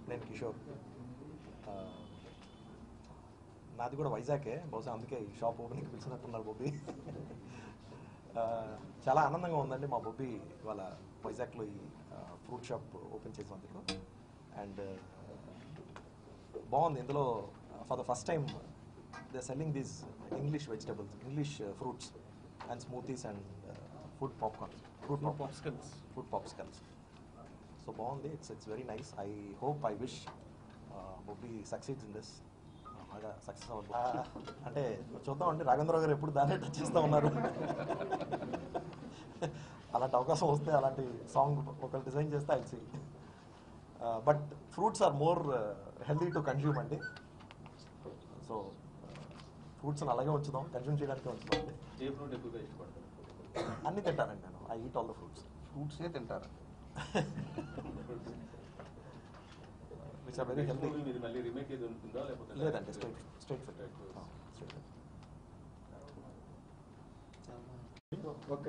నేను కిషోర్ ఆ, నాది కూడా వైజాగే బహుశా అందుకే ఈ షాప్ ఓపెనింగ్ పిలిచినట్టున్నారు బొబ్బి ఆ, చాలా ఆనందంగా ఉందండి మా బొబ్బి ఇవాళ వైజాగ్లో ఈ ఫ్రూట్ షాప్ ఓపెన్ చేసినందుకు అండ్ బాగుంది ఇందులో for the first time they selling these English vegetables English fruits and smoothies and food popcorn fruit popsicles food popsicles so బాగుంది it's it's very nice I hope I wish Bobby succeeds in this బాగా success అవ్వదు అంటే చూద్దాం అండి రాఘవేంద్రరావు గారు ఎప్పుడు దాన్ని touch చేస్తూ ఉన్నారు అలాంటి అవకాశం వస్తే అలాంటి సాంగ్ ఒకరు డిజైన్ చేస్తే I see but fruits are more healthy to consume అండి సో ఫ్రూట్స్ని అలాగే ఉంచుదాం కన్జ్యూమ్ చేయడానికి ఉంచుదాం అండి ఏ ఫ్రూట్ ఎక్కువగా ఇష్టపడతారు అన్ని తింటానండి నేను I eat all the fruits ఫ్రూట్సే తింటారు which are very Next healthy movie మీది మళ్ళీ రీమేక్ ఏది ఉంటుందా లేకపోతే లేదండి straight straight food Straight food. Straight okay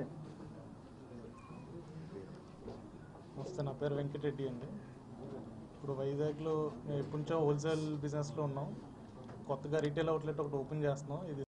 నమస్తే నా పేరు వెంకటరెడ్డి అండి ఇప్పుడు వైజాగ్లో మేము ఎప్పటి నుంచో హోల్సేల్ బిజినెస్లో ఉన్నాం కొత్తగా రీటైల్ అవుట్లెట్ ఒకటి ఓపెన్ చేస్తున్నాం ఇది